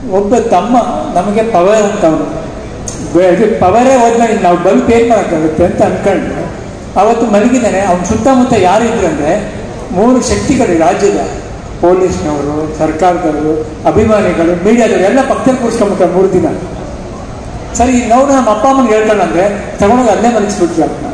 ಒಬ್ಬ ತಮ್ಮ ನಮಗೆ ಪವರ್ ಅಂತವನು ಪವರೇ ಹೋದ್ಮೇಲೆ ನಾವು ಬಲ್ಪ್ ಏನ್ ಮಾಡೋಕ್ಕಾಗುತ್ತೆ ಅಂತ ಅನ್ಕೊಂಡ್ರೆ ಅವತ್ತು ಮಲಗಿದ್ದಾನೆ ಅವ್ನ ಸುತ್ತಮುತ್ತ ಯಾರಿದ್ರು ಅಂದ್ರೆ ಮೂರು ಶಕ್ತಿಗಳು ರಾಜ್ಯದ ಪೊಲೀಸ್ನವರು ಸರ್ಕಾರದವರು ಅಭಿಮಾನಿಗಳು ಮೀಡಿಯಾದವರು ಎಲ್ಲ ಪಕ್ಕದಲ್ಲಿ ಕೂರಿಸ್ಕೊಂಬಿಟ್ಟ ಮೂರು ದಿನ ಸರಿ ನಾವು ನಮ್ಮ ಅಪ್ಪ ಅಮ್ಮನಿಗೆ ಹೇಳ್ಕೊಂಡಂದ್ರೆ ತಗೊಂಡೋಗಿ ಅಲ್ಲೇ ಮಲಗಿಸ್ಬಿಟ್ವಿ ಅದನ್ನ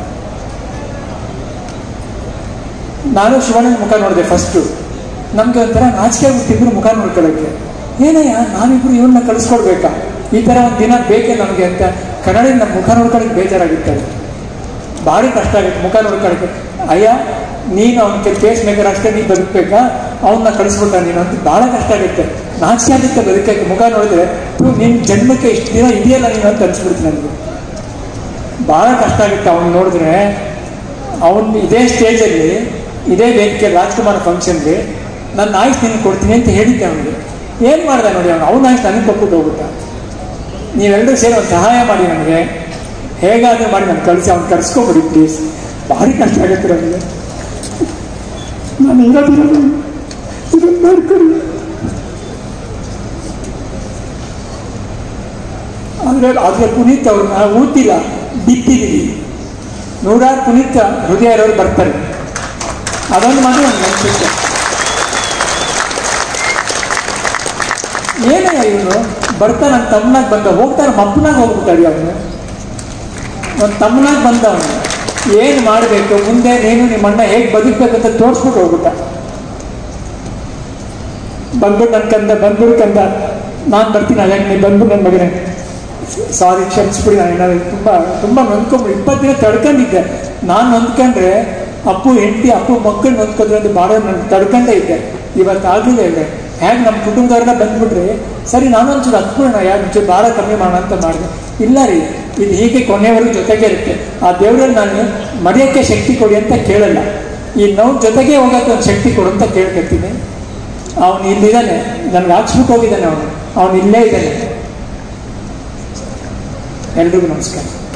ನಾನು ಶಿವಣ್ಣನ ಮುಖ ನೋಡಿದೆ ಫಸ್ಟು ನಮ್ಗೆ ಒಂಥರ ನಾಚಿಕೆ ಆಗ್ಬಿಟ್ಟಿದ್ರು ಮುಖ ನೋಡ್ಕೊಳ್ಳೋಕ್ಕೆ ಏನಯ್ಯ ನಾವಿಬ್ರು ಇವನ್ನ ಕಳಿಸ್ಕೊಡ್ಬೇಕಾ ಈ ಥರ ಒಂದು ದಿನ ಬೇಕೇ ನಮಗೆ ಅಂತ ಕನ್ನಡ ನಮ್ಮ ಮುಖ ನೋಡ್ಕೊಳ್ಳೋಕೆ ಬೇಜಾರಾಗಿರ್ತದೆ ಭಾರಿ ಕಷ್ಟ ಆಗುತ್ತೆ ಮುಖ ನೋಡ್ಕೊಳ್ಳೋಕೆ ಅಯ್ಯ ನೀನು ಅವನಿಗೆ ಪೇಸ್ ಮೇಕರ್ ಅಷ್ಟೇ ನೀನು ಬದುಕಬೇಕಾ ಅವನ್ನ ಕಳಿಸ್ಬಿಟ್ಟ ನೀನು ಅಂತ ಭಾಳ ಕಷ್ಟ ಆಗುತ್ತೆ ನಾಚಿಕೆ ಆಗುತ್ತೆ ಬದುಕಕ್ಕೆ ಮುಖ ನೋಡಿದ್ರೆ ನಿನ್ನ ಜನ್ಮಕ್ಕೆ ಇಷ್ಟು ದಿನ ಇದೆಯಲ್ಲ ನೀನು ಅಂತ ಅನ್ಸ್ಬಿಡ್ತು ನನಗೆ ಭಾಳ ಕಷ್ಟ ಆಗುತ್ತೆ ಅವ್ನು ನೋಡಿದ್ರೆ ಅವನು ಇದೇ ಸ್ಟೇಜಲ್ಲಿ ಇದೇ ವೇದಿಕೆ ರಾಜ್ಕುಮಾರ್ ಫಂಕ್ಷನ್ಗೆ ನನ್ನ ಆಯ್ಸ್ ನಿನಗೆ ಕೊಡ್ತೀನಿ ಅಂತ ಹೇಳಿದ್ದೆ ಅವನಿಗೆ ಏನು ಮಾಡ್ದೆ ನೋಡಿ ಅವನು ಅವನ ಆಯ್ಸ್ ನನಗೆ ಕೊಟ್ಬಿಟ್ಟು ಹೋಗ್ಬಿಟ್ಟ ನೀವೆಲ್ಲರೂ ಸೇರಿ ಒಂದು ಸಹಾಯ ಮಾಡಿ ನನಗೆ ಹೇಗಾದರೂ ಮಾಡಿ ನಾನು ಕಳಿಸಿ ಅವ್ನು ಕರ್ಸ್ಕೊಬಿಡಿ ಪ್ಲೀಸ್ ಭಾರಿ ಕಷ್ಟ ಆಗುತ್ತೆ ನನಗೆ ನಾನು ಇರೋದಿರೋದು ಇದನ್ನ ಮಾಡ್ಕೊಳ್ಳಿ ಆದರೆ ಆದರೆ ಪುನೀತ್ ಅವ್ರನ್ನ ಊತಿಲ್ಲ ಬಿತ್ತಿದ್ದೀವಿ ನೂರಾರು ಪುನೀತ್ ಹೃದಯ ಇರೋರು ಬರ್ತಾರೆ ಅದೊಂದು ಮಾತ್ರ ನನಗೆ ಅನಿಸುತ್ತೆ ಏನಯ್ಯ ಇವನು ಬರ್ತಾ ನನ್ನ ತಮ್ಮನಾಗ ಬಂದ ಹೋಗ್ತಾ ನಮ್ಮ ಅಪ್ಪನಾಗ ಹೋಗ್ಬಿಟ್ಟಾಡಿ ಅವನು ನನ್ನ ತಮ್ಮನಾಗ ಬಂದ ಅವನು ಏನು ಮಾಡಬೇಕು ಮುಂದೆ ನೀನು ನಿಮ್ಮ ಅಣ್ಣ ಹೇಗೆ ಬದುಕಬೇಕಂತ ತೋರಿಸ್ಬಿಟ್ಟು ಹೋಗ್ಬಿಟ್ಟ ಬಂದ್ಬಿಟ್ಟು ನನ್ನ ಕಂದ ಬಂದ್ಬಿಟ್ಟು ಕಂದ ನಾನು ಬರ್ತೀನಿ ಅದೇ ನೀವು ಬಂದ್ಬಿಟ್ಟು ನನ್ನ ಮಗನೇ ಸಾರಿ ಕ್ಷಮಿಸ್ಬಿಡಿ ನಾನು ಏನಾದ್ರು ತುಂಬ ತುಂಬ ನೊಂದ್ಕೊಂಡ್ಬಿಡಿ ಇಪ್ಪತ್ತು ದಿನ ತಡ್ಕೊಂಡಿದ್ದೆ ನಾನು ನೊಂದ್ಕೊಂಡ್ರೆ ಅಪ್ಪು ಹೆಂಡತಿ ಅಪ್ಪು ಮಕ್ಕಳು ನೊಂದ್ಕೊಂಡ್ರೆ ಅಂತ ಮಾಡೋ ನಾನು ತಡ್ಕೊಂಡೇ ಇದ್ದೆ ಇವತ್ತು ಆಗಲಿಲ್ಲ ಇದೆ ಹೇಗೆ ನಮ್ಮ ಕುಟುಂಬದವ್ರೆಲ್ಲ ಬಂದ್ಬಿಟ್ರೆ ಸರಿ ನಾನು ಒಂಚೂರು ಹತ್ಬಿಡೋಣ ಯಾಕೆ ಒಂಚೂರು ಭಾರ ಕಮ್ಮಿ ಮಾಡೋಣ ಅಂತ ಮಾಡಿದೆ ಇಲ್ಲ ರೀ ಇದು ಹೀಗೆ ಕೊನೆವರೆಗೂ ಜೊತೆಗೆ ಇರುತ್ತೆ ಆ ದೇವರಲ್ಲಿ ನಾನು ಮರೆಯೋಕ್ಕೆ ಶಕ್ತಿ ಕೊಡಿ ಅಂತ ಕೇಳಲ್ಲ ಈ ನೋವು ಜೊತೆಗೆ ಹೋಗೋಕ್ಕೆ ಒಂದು ಶಕ್ತಿ ಕೊಡು ಅಂತ ಕೇಳ್ಕೊತೀನಿ ಅವನು ಇಲ್ಲಿದ್ದಾನೆ ನನಗೆ ಹಾಕ್ಸ್ಬಿಟ್ಟು ಹೋಗಿದ್ದಾನೆ ಅವನು ಅವನು ಇಲ್ಲೇ ಇದ್ದಾನೆ ಎಲ್ರಿಗೂ ನಮಸ್ಕಾರ